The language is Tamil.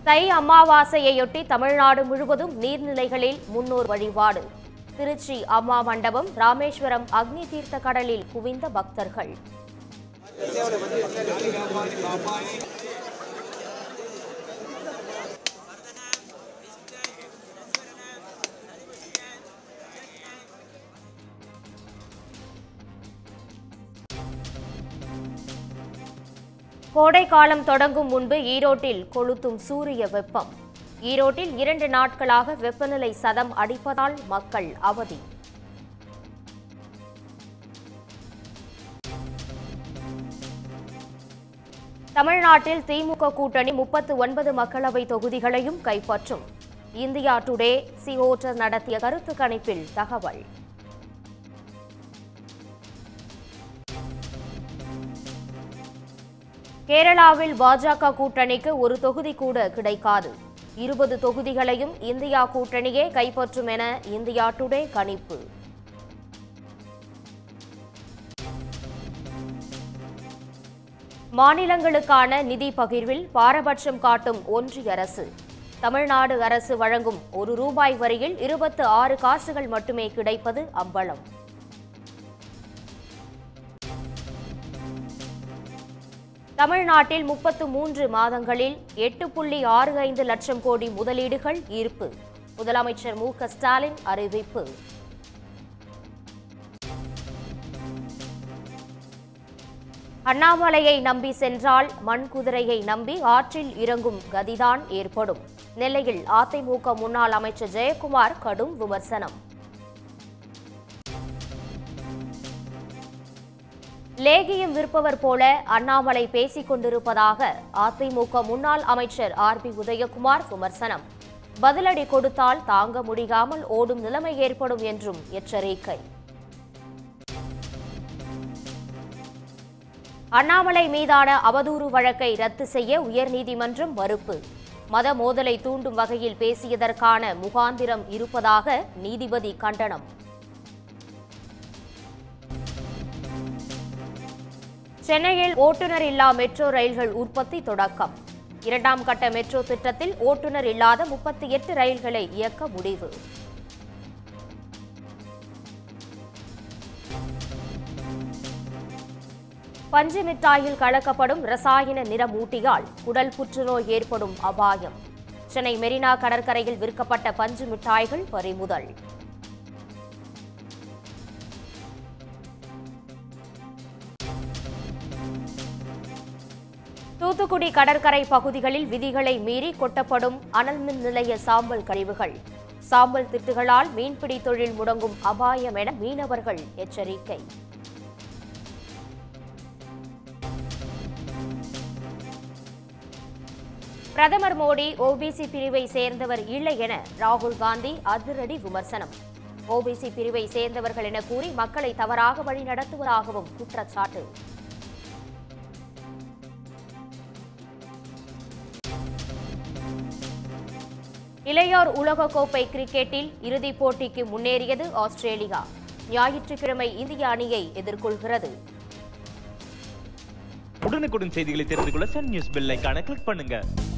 தை அமாவாசையையொட்டி தமிழ்நாடு முழுவதும் நீர்நிலைகளில் முன்னோர் வழிபாடு திருச்சி அம்மா மண்டபம் ராமேஸ்வரம் அக்னி தீர்த்த கடலில் குவிந்த பக்தர்கள் கோடை காலம் தொடங்கும் முன்பு ஈரோட்டில் கொளுத்தும் சூரிய வெப்பம் ஈரோட்டில் இரண்டு நாட்களாக வெப்பநிலை சதம் அடிப்பதால் மக்கள் அவதி தமிழ்நாட்டில் திமுக கூட்டணி முப்பத்து ஒன்பது மக்களவை தொகுதிகளையும் கைப்பற்றும் இந்தியா டுடே சிஓட்டர் நடத்திய கருத்து கணிப்பில் தகவல் கேரளாவில் பாஜக கூட்டணிக்கு ஒரு தொகுதி கூட கிடைக்காது இருபது தொகுதிகளையும் இந்தியா கூட்டணியே கைப்பற்றும் என இந்தியா டுடே கணிப்பு மாநிலங்களுக்கான நிதி பகிர்வில் பாரபட்சம் காட்டும் ஒன்றிய அரசு தமிழ்நாடு அரசு வழங்கும் ஒரு ரூபாய் வரியில் இருபத்து ஆறு காசுகள் மட்டுமே கிடைப்பது அம்பலம் தமிழ்நாட்டில் முப்பத்து மூன்று மாதங்களில் எட்டு புள்ளி ஆறு ஐந்து லட்சம் கோடி முதலீடுகள் ஈர்ப்பு முதலமைச்சர் மு க ஸ்டாலின் அறிவிப்பு அண்ணாமலையை நம்பி சென்றால் மண் குதிரையை நம்பி ஆற்றில் இறங்கும் கதிதான் ஏற்படும் நெல்லையில் அதிமுக முன்னாள் அமைச்சர் ஜெயக்குமார் கடும் விமர்சனம் லேகியம் விற்பவர் போல அண்ணாமலை பேசிக் கொண்டிருப்பதாக அதிமுக முன்னாள் அமைச்சர் ஆர் பி உதயகுமார் விமர்சனம் பதிலடி கொடுத்தால் தாங்க முடியாமல் ஓடும் நிலைமை ஏற்படும் என்றும் எச்சரிக்கை அண்ணாமலை மீதான அவதூறு வழக்கை ரத்து செய்ய உயர்நீதிமன்றம் மறுப்பு மத மோதலை தூண்டும் வகையில் பேசியதற்கான முகாந்திரம் இருப்பதாக நீதிபதி கண்டனம் சென்னையில் ஓட்டுநர் இல்லா மெட்ரோ ரயில்கள் உற்பத்தி தொடக்கம் இரண்டாம் கட்ட மெட்ரோ திட்டத்தில் ஓட்டுநர் இல்லாத முப்பத்தி எட்டு ரயில்களை இயக்க முடிவு பஞ்சு மிட்டாயில் கலக்கப்படும் ரசாயன நிறமூட்டியால் குடல் புற்றுநோய் ஏற்படும் அபாயம் சென்னை மெரினா கடற்கரையில் விற்கப்பட்ட பஞ்சு மிட்டாய்கள் பறிமுதல் தூத்துக்குடி கடற்கரை பகுதிகளில் விதிகளை மீறி கொட்டப்படும் அனல் மின் நிலைய சாம்பல் கழிவுகள் சாம்பல் திட்டுகளால் மீன்பிடி தொழில் முடங்கும் அபாயம் என மீனவர்கள் எச்சரிக்கை பிரதமர் மோடி ஓபிசி பிரிவை சேர்ந்தவர் இல்லை என ராகுல் காந்தி அதிரடி விமர்சனம் ஓபிசி பிரிவை சேர்ந்தவர்கள் என கூறி மக்களை தவறாக வழிநடத்துவதாகவும் குற்றச்சாட்டு இளையோர் உலகக்கோப்பை கிரிக்கெட்டில் இறுதிப் போட்டிக்கு முன்னேறியது ஆஸ்திரேலியா ஞாயிற்றுக்கிழமை இந்திய அணியை எதிர்கொள்கிறது உடனுக்குடன் செய்திகளை தெரிந்து கொள்ள சன் நியூஸ் பெல் ஐகானை கிளிக் பண்ணுங்க